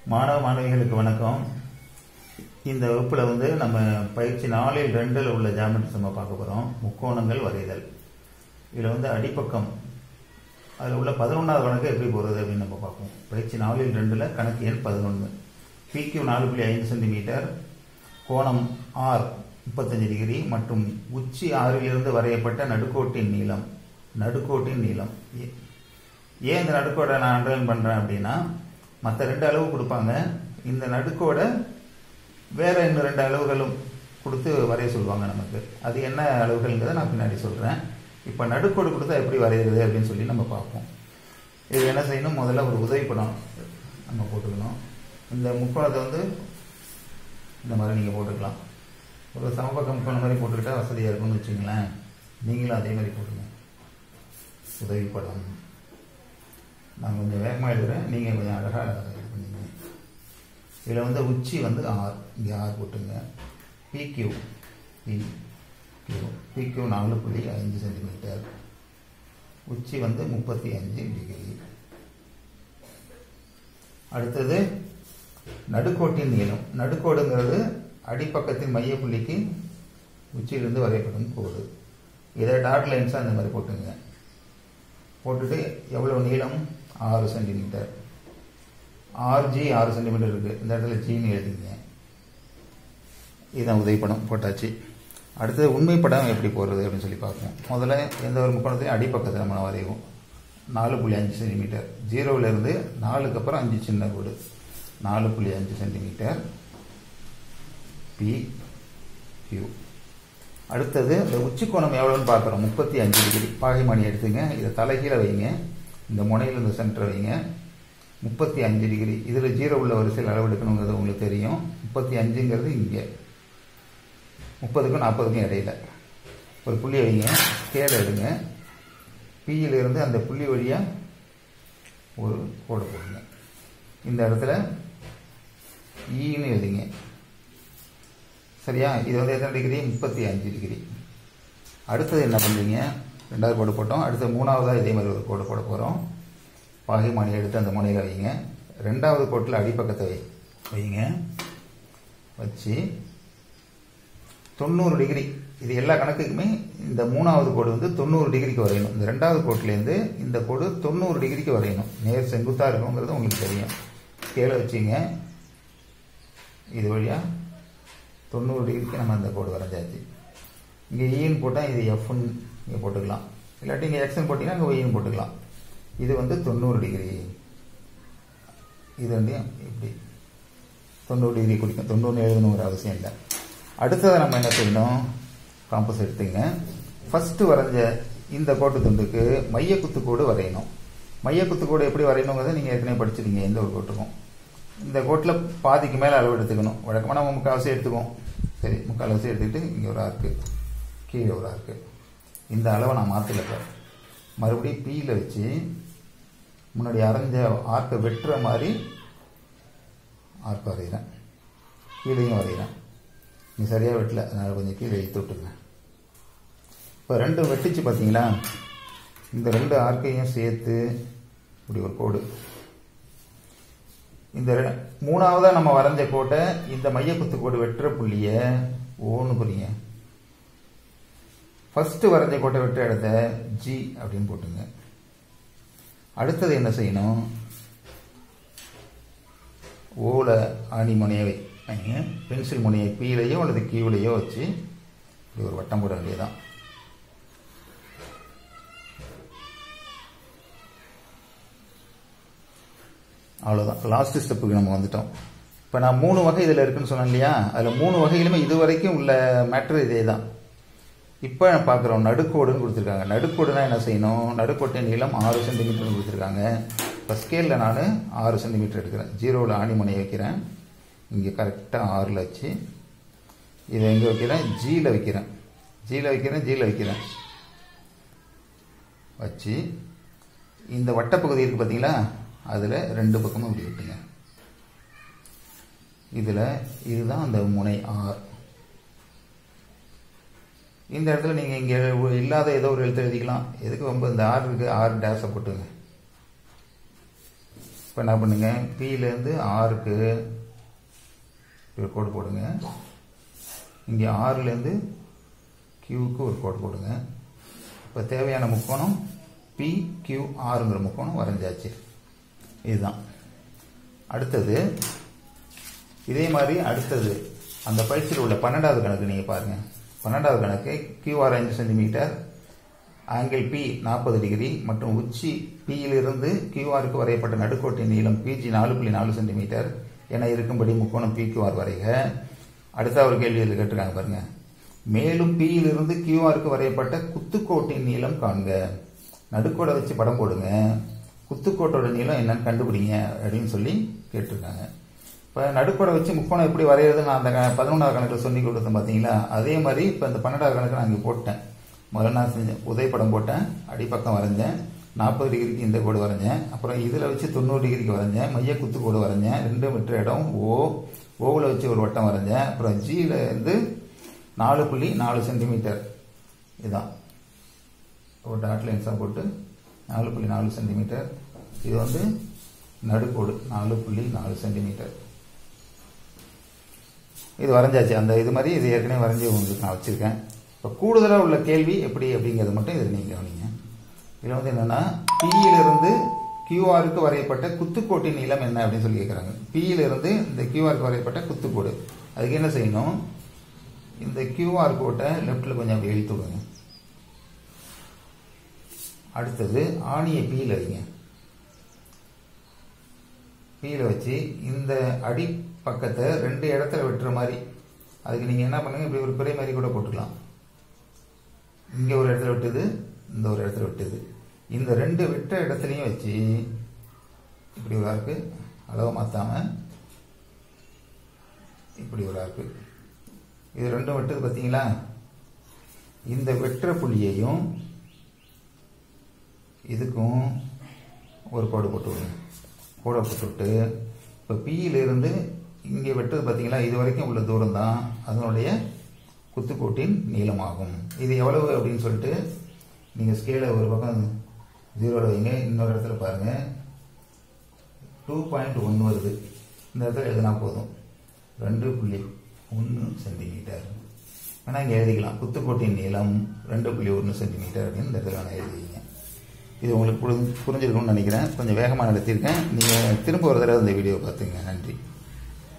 மாணவ மாணவிகளுக்கு வணக்கம் இந்த வகுப்பில் வந்து நம்ம பயிற்சி நாலில் ரெண்டில் உள்ள ஜாமெட்ரிஸ் நம்ம பார்க்க போகிறோம் முக்கோணங்கள் வரைதல் இதில் வந்து அடிப்பக்கம் அதில் உள்ள பதினொன்றாவது கணக்கு எப்படி போகிறது அப்படின்னு நம்ம பார்ப்போம் பயிற்சி நாலில் ரெண்டில் கணக்கு எண் பதினொன்று பிக்யூ நாலு புள்ளி ஐந்து சென்டிமீட்டர் கோணம் ஆர் முப்பத்தஞ்சு டிகிரி மற்றும் உச்சி ஆறிலிருந்து வரையப்பட்ட நடுக்கோட்டின் நீளம் நடுக்கோட்டின் நீளம் ஏ- ஏன் இந்த நடுக்கோடை நான் அண்டர்லைன் பண்ணுறேன் அப்படின்னா மற்ற ரெண்டு அளவு கொடுப்பாங்க இந்த நடுக்கோடை வேற இன்னும் ரெண்டு அளவுகளும் கொடுத்து வரைய சொல்லுவாங்க நமக்கு அது என்ன அளவுகள்ங்கிறத நான் பின்னாடி சொல்கிறேன் இப்போ நடுக்கோடு கொடுத்தா எப்படி வரைகிறது அப்படின்னு சொல்லி நம்ம பார்ப்போம் இது என்ன செய்யணும் முதல்ல ஒரு உதவி படம் நம்ம போட்டுக்கணும் இந்த முக்கோணத்தை வந்து இந்த மாதிரி நீங்கள் போட்டுக்கலாம் ஒரு சமபக்க முக்கோணம் மாதிரி போட்டுக்கிட்டா வசதியாக இருக்கும்னு வச்சுங்களேன் நீங்களும் அதே மாதிரி போட்டுங்க உதவி படம் நான் கொஞ்சம் வேகமாக எழுதுறேன் நீங்கள் கொஞ்சம் அழகாக இது பண்ணீங்க இதில் வந்து உச்சி வந்து ஆர் இங்கே ஆர் போட்டுங்க பிக்யூ பி கியூ பிக்யூ நாலு புள்ளி ஐந்து சென்டிமீட்டர் உச்சி வந்து முப்பத்தி அஞ்சு டிகிரி அடுத்தது நடுக்கோட்டின் நீளம் நடுக்கோடுங்கிறது அடிப்பக்கத்தின் மையப்புள்ளிக்கு உச்சியிலிருந்து வரையப்படும் கோடு இதை டாட் லைன்ஸாக அந்த மாதிரி போட்டுங்க போட்டுட்டு எவ்வளோ நீளம் ஆறு சென்டிமீட்டர் ஆர்ஜி ஆறு சென்டிமீட்டர் இருக்குது இந்த இடத்துல ஜின்னு எழுதிங்க இதுதான் உதவி படம் போட்டாச்சு அடுத்தது உண்மை படம் எப்படி போடுறது அப்படின்னு சொல்லி பார்ப்போம் முதல்ல எந்த ஒரு முக்கோணத்தையும் அடிப்பக்கத்தை நம்ம வரைவோம் நாலு புள்ளி அஞ்சு சென்டிமீட்டர் ஜீரோவிலேருந்து நாலுக்கு அப்புறம் அஞ்சு சின்ன கோடு நாலு புள்ளி அஞ்சு சென்டிமீட்டர் பி கியூ அடுத்தது இந்த உச்சிக்கோணம் எவ்வளோன்னு பார்க்குறோம் முப்பத்தி அஞ்சு டிகிரி பாகைமணி எடுத்துங்க இதை தலைகீழ வைங்க இந்த முனையில் இந்த சென்டர் வைங்க முப்பத்தி அஞ்சு டிகிரி இதில் ஜீரோ உள்ள வரிசையில் அளவெடுக்கணுங்கிறது உங்களுக்கு தெரியும் முப்பத்தி அஞ்சுங்கிறது இங்கே முப்பதுக்கும் நாற்பதுக்கும் இடையில ஒரு புள்ளி வைங்க ஸ்கேல் எடுங்க பியில் இருந்து அந்த புள்ளி வழியாக ஒரு கோடு போடுங்க இந்த இடத்துல ஈன்னு எழுதிங்க சரியா இது வந்து எத்தனை டிகிரி முப்பத்தி அஞ்சு டிகிரி அடுத்தது என்ன பண்ணுறீங்க ரெண்டாவது கோடு போட்டோம் அடுத்து மூணாவதாக இதே மாதிரி ஒரு கோடு போட போகிறோம் பாகைமானி எடுத்து அந்த முனையில் வைங்க ரெண்டாவது கோட்டில் அடிப்பக்கத்தை வை வைங்க வச்சு தொண்ணூறு டிகிரி இது எல்லா கணக்குக்குமே இந்த மூணாவது கோடு வந்து தொண்ணூறு டிகிரிக்கு வரையணும் இந்த ரெண்டாவது கோட்லேருந்து இந்த கோடு தொண்ணூறு டிகிரிக்கு வரையணும் நேர் செங்குத்தாக இருக்குங்கிறது உங்களுக்கு தெரியும் கீழே வச்சிங்க இது வழியாக தொண்ணூறு டிகிரிக்கு நம்ம அந்த கோடு வரைஞ்சாச்சு இங்கே ஈன்னு போட்டால் இது எஃப்னு இங்கே போட்டுக்கலாம் இல்லாட்டி இங்கே எக்ஸ்ன்னு போட்டிங்கன்னா இங்கே ஒய்னு போட்டுக்கலாம் இது வந்து தொண்ணூறு டிகிரி இது வந்து இப்படி தொண்ணூறு டிகிரி குடிக்கும் தொண்ணூறு எழுதணுங்கிற அவசியம் இல்லை அடுத்ததை நம்ம என்ன செய்யணும் காம்பஸ் எடுத்துங்க ஃபஸ்ட்டு வரைஞ்ச இந்த கோட்டு துண்டுக்கு மைய குத்து கோடு வரையணும் மைய குத்து கோடு எப்படி வரையணுங்கிறத நீங்கள் ஏற்கனவே படிச்சிருக்கீங்க எந்த ஒரு கோட்டுக்கும் இந்த கோட்டில் பாதிக்கு மேலே அளவு எடுத்துக்கணும் வழக்கமாக நம்ம முக்கால்வாசி எடுத்துக்குவோம் சரி முக்கால்வாசி எடுத்துக்கிட்டு இங்கே ஒரு ஆர்க்கு கீழே ஒரு ஆர்க்கு இந்த அளவை நான் மாற்றல இப்போ மறுபடியும் பீயில் வச்சு முன்னாடி அரைஞ்ச ஆர்க்கை வெட்டுற மாதிரி ஆர்க் வரைகிறேன் கீழேயும் வரைகிறேன் நீ சரியாக வெட்டல அதனால் கொஞ்சம் கீழே இழுத்து விட்டுருங்க இப்போ ரெண்டும் வெட்டிச்சு பார்த்தீங்களா இந்த ரெண்டு ஆர்க்கையும் சேர்த்து இப்படி ஒரு கோடு இந்த ரெ- மூணாவதா நம்ம வரைஞ்ச கோட்டை இந்த மையக்குத்து கோடு வெட்டுற புள்ளிய ஓன்னு புரியுங்க ஃபர்ஸ்ட் வரைஞ்ச கோட்டை வெட்டுற இடத்த ஜி அப்படின்னு போட்டுங்க அடுத்தது என்ன செய்யணும் ஓல ஆணி முனையை வைங்க பென்சில் முனையை பீலையோ அல்லது கீழேயோ வச்சு இப்படி ஒரு வட்டம் போட வேண்டியதுதான் அவ்வளோதான் லாஸ்ட் ஸ்டெப்புக்கு நம்ம வந்துட்டோம் இப்போ நான் மூணு வகை இதில் இருக்குன்னு சொன்னேன் இல்லையா அதில் மூணு வகையிலுமே இது வரைக்கும் உள்ள மேட்ரு இதே தான் இப்போ பார்க்குறோம் நடுக்கோடுன்னு கொடுத்துருக்காங்க நடுக்கோடுனா என்ன செய்யணும் நடுக்கோட்டின் நீளம் ஆறு சென்டிமீட்டர்னு கொடுத்துருக்காங்க இப்போ ஸ்கேலில் நான் ஆறு சென்டிமீட்டர் எடுக்கிறேன் ஜீரோவில் ஆணிமனை வைக்கிறேன் இங்கே கரெக்டாக ஆறில் வச்சு இதை எங்கே வைக்கிறேன் ஜியில் வைக்கிறேன் ஜியில் வைக்கிறேன் ஜியில் வைக்கிறேன் வச்சு இந்த வட்டப்பகுதி இருக்குது பார்த்தீங்களா அதில் ரெண்டு பக்கமும் இப்படி விட்டுங்க இதில் இதுதான் அந்த முனை ஆர் இந்த இடத்துல நீங்கள் இங்கே இல்லாத ஏதோ ஒரு எழுத்து எழுதிக்கலாம் எதுக்கு ரொம்ப இந்த ஆர் இருக்குது ஆர் டேஸை போட்டுங்க இப்போ என்ன பண்ணுங்க பியிலேருந்து ஆறுக்கு ஒரு கோடு போடுங்க இங்கே ஆறுலேருந்து கியூக்கு ஒரு கோடு போடுங்க இப்போ தேவையான முக்கோணம் பி கியூ ஆறுங்கிற முக்கோணம் வரைஞ்சாச்சு இதுதான் அடுத்தது இதே மாதிரி அடுத்தது அந்த பயிற்சியில் உள்ள பன்னெண்டாவது கணக்கு நீங்கள் பாருங்கள் பன்னெண்டாவது கணக்கு கியூஆர் அஞ்சு சென்டிமீட்டர் ஆங்கிள் பி நாற்பது டிகிரி மற்றும் உச்சி பியிலிருந்து கியூஆருக்கு வரையப்பட்ட நடுக்கோட்டின் நீளம் பிஜி நாலு புள்ளி நாலு சென்டிமீட்டர் என இருக்கும்படி முக்கோணம் பிக்யூஆர் வரைக அடுத்த ஒரு கேள்வி இதில் கேட்டிருக்காங்க பாருங்க மேலும் பியிலிருந்து கியூஆருக்கு வரையப்பட்ட குத்துக்கோட்டின் நீளம் காண்க நடுக்கோடை வச்சு படம் போடுங்க குத்துக்கோட்டோட நீளம் என்னன்னு கண்டுபிடிங்க அப்படின்னு சொல்லி கேட்டிருக்காங்க இப்போ நடுக்கோடை வச்சு முக்கோணம் எப்படி வரைகிறது நான் அந்த பதினொன்றாவது கணக்கில் சொல்லி கொடுத்தேன் பார்த்தீங்களா அதே மாதிரி இப்போ இந்த பன்னெண்டாவது கணக்கு நான் இங்கே போட்டேன் முதல்ல நான் செஞ்சேன் உதயப்படம் போட்டேன் அடிப்பக்கம் வரைஞ்சேன் நாற்பது டிகிரிக்கு இந்த கோடு வரைஞ்சேன் அப்புறம் இதில் வச்சு தொண்ணூறு டிகிரிக்கு வரைஞ்சேன் மைய குத்து கோடு வரைஞ்சேன் ரெண்டு மீட்டர் இடம் ஓ ஓவில் வச்சு ஒரு வட்டம் வரைஞ்சேன் அப்புறம் ஜியில் இருந்து நாலு புள்ளி நாலு சென்டிமீட்டர் இதுதான் ஒரு டாட் லைன்ஸாக போட்டு நாலு புள்ளி நாலு சென்டிமீட்டர் இது வந்து நடுக்கோடு நாலு புள்ளி நாலு சென்டிமீட்டர் இது வரைஞ்சாச்சு அந்த இது மாதிரி இது ஏற்கனவே வரைஞ்சி உங்களுக்கு நான் வச்சுருக்கேன் இப்போ கூடுதலாக உள்ள கேள்வி எப்படி அப்படிங்கிறது மட்டும் இதில் நீங்கள் கவனிங்க இதில் வந்து என்னென்னா பியிலிருந்து கியூஆருக்கு வரையப்பட்ட குத்துக்கோட்டின் நீளம் என்ன அப்படின்னு சொல்லி கேட்குறாங்க பியிலிருந்து இந்த கியூஆருக்கு வரையப்பட்ட குத்துக்கோடு அதுக்கு என்ன செய்யணும் இந்த கியூஆர் கோட்டை லெஃப்டில் கொஞ்சம் அப்படி இழுத்து விடுங்க அடுத்தது ஆணியை பியில் வைங்க பியில் வச்சு இந்த அடி பக்கத்தை ரெண்டு இடத்துல வெட்டுற மாதிரி அதுக்கு நீங்கள் என்ன பண்ணுங்க இப்படி ஒரு பிறை மாதிரி கூட போட்டுக்கலாம் இங்கே ஒரு இடத்துல வெட்டுது இந்த ஒரு இடத்துல வெட்டுது இந்த ரெண்டு வெட்ட இடத்துலையும் வச்சு இப்படி ஒரு ஆர்க்கு அளவு மாற்றாம இப்படி ஒரு ஆர்க்கு இது ரெண்டும் வெட்டுது பார்த்தீங்களா இந்த வெட்டுற புள்ளியையும் இதுக்கும் ஒரு கோடு போட்டு விடுங்க கோடை போட்டுவிட்டு இப்போ பியிலிருந்து இங்கே வெட்டுறது பார்த்தீங்களா இது வரைக்கும் உள்ள தூரம் தான் அதனுடைய குத்துக்கோட்டின் நீளமாகும் இது எவ்வளவு அப்படின்னு சொல்லிட்டு நீங்கள் ஸ்கேலை ஒரு பக்கம் ஜீரோவில் வைங்க இன்னொரு இடத்துல பாருங்கள் டூ பாயிண்ட் ஒன் வருது இந்த இடத்துல எழுதினா போதும் ரெண்டு புள்ளி ஒன்று சென்டிமீட்டர் வேணால் இங்கே எழுதிக்கலாம் குத்துக்கோட்டின் நீளம் ரெண்டு புள்ளி ஒன்று சென்டிமீட்டர் அப்படின்னு இந்த இடத்துல வேணால் எழுதிங்க இது உங்களுக்கு புரிஞ்சிருக்கும்னு நினைக்கிறேன் கொஞ்சம் வேகமாக நடத்தியிருக்கேன் நீங்கள் திரும்ப ஒரு தடவை இந்த வீடியோ பார்த்துங்க நன்றி